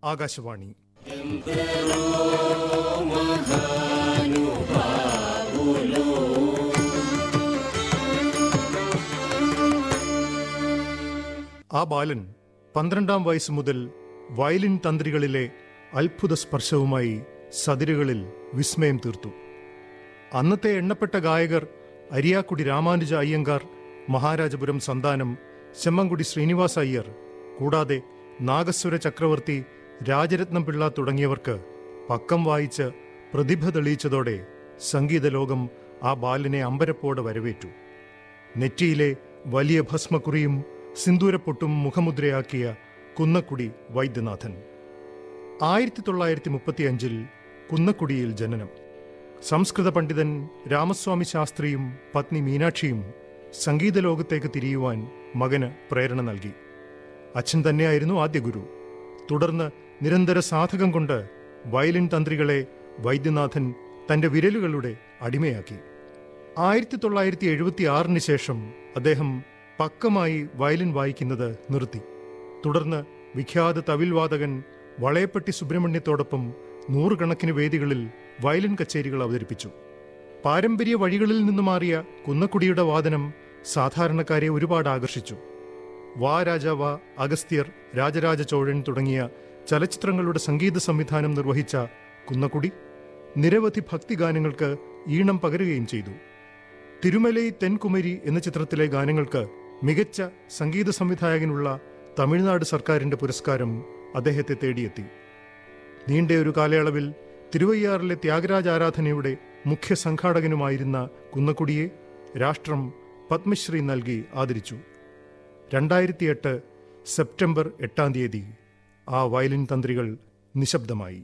ആകാശവാണി ആ ബാലൻ പന്ത്രണ്ടാം വയസ്സ് മുതൽ വയലിൻ തന്ത്രികളിലെ അത്ഭുത സ്പർശവുമായി സതിരുകളിൽ വിസ്മയം തീർത്തു അന്നത്തെ എണ്ണപ്പെട്ട ഗായകർ അരിയാക്കുടി രാമാനുജ അയ്യങ്കാർ മഹാരാജപുരം സന്താനം ചെമ്മൻകുടി ശ്രീനിവാസ അയ്യർ കൂടാതെ നാഗസ്വര ചക്രവർത്തി രാജരത്നം പിള്ള തുടങ്ങിയവർക്ക് പക്കം വായിച്ച് പ്രതിഭ തെളിയിച്ചതോടെ സംഗീത ലോകം ആ ബാലനെ അമ്പരപ്പോടെ വരവേറ്റു നെറ്റിയിലെ വലിയ ഭസ്മക്കുറിയും സിന്ദൂരപ്പൊട്ടും മുഖമുദ്രയാക്കിയ കുന്നക്കുടി വൈദ്യനാഥൻ ആയിരത്തി തൊള്ളായിരത്തി മുപ്പത്തിയഞ്ചിൽ കുന്നക്കുടിയിൽ ജനനം സംസ്കൃത പണ്ഡിതൻ രാമസ്വാമി ശാസ്ത്രിയും പത്നി മീനാക്ഷിയും സംഗീത ലോകത്തേക്ക് തിരിയുവാൻ മകന് പ്രേരണ നൽകി അച്ഛൻ തന്നെയായിരുന്നു ആദ്യ ഗുരു തുടർന്ന് നിരന്തര സാധകം കൊണ്ട് വയലിൻ തന്ത്രികളെ വൈദ്യനാഥൻ തന്റെ വിരലുകളുടെ അടിമയാക്കി ആയിരത്തി തൊള്ളായിരത്തി എഴുപത്തി ആറിന് ശേഷം അദ്ദേഹം പക്കമായി വയലിൻ വായിക്കുന്നത് നിർത്തി തുടർന്ന് വിഖ്യാത തവിൽ വാദകൻ വളയപ്പെട്ടി സുബ്രഹ്മണ്യത്തോടൊപ്പം നൂറുകണക്കിന് വേദികളിൽ വയലിൻ കച്ചേരികൾ അവതരിപ്പിച്ചു പാരമ്പര്യ വഴികളിൽ നിന്ന് മാറിയ കുന്നക്കുടിയുടെ വാദനം സാധാരണക്കാരെ ഒരുപാട് ആകർഷിച്ചു വാ രാജാവ അഗസ്ത്യർ രാജരാജ ചോഴൻ തുടങ്ങിയ ചലച്ചിത്രങ്ങളുടെ സംഗീത സംവിധാനം നിർവഹിച്ച കുന്നക്കുടി നിരവധി ഭക്തിഗാനങ്ങൾക്ക് ഈണം പകരുകയും ചെയ്തു തിരുമലൈ തെൻകുമരി എന്ന ചിത്രത്തിലെ ഗാനങ്ങൾക്ക് മികച്ച സംഗീത സംവിധായകനുള്ള തമിഴ്നാട് സർക്കാരിന്റെ പുരസ്കാരം അദ്ദേഹത്തെ തേടിയെത്തി നീണ്ട ഒരു കാലയളവിൽ തിരുവയ്യാറിലെ ത്യാഗരാജ ആരാധനയുടെ മുഖ്യ സംഘാടകനുമായിരുന്ന കുന്നക്കുടിയെ രാഷ്ട്രം പത്മശ്രീ നൽകി ആദരിച്ചു രണ്ടായിരത്തി എട്ട് സെപ്റ്റംബർ എട്ടാം തീയതി ആ വയലിൻ തന്ത്രികൾ നിശബ്ദമായി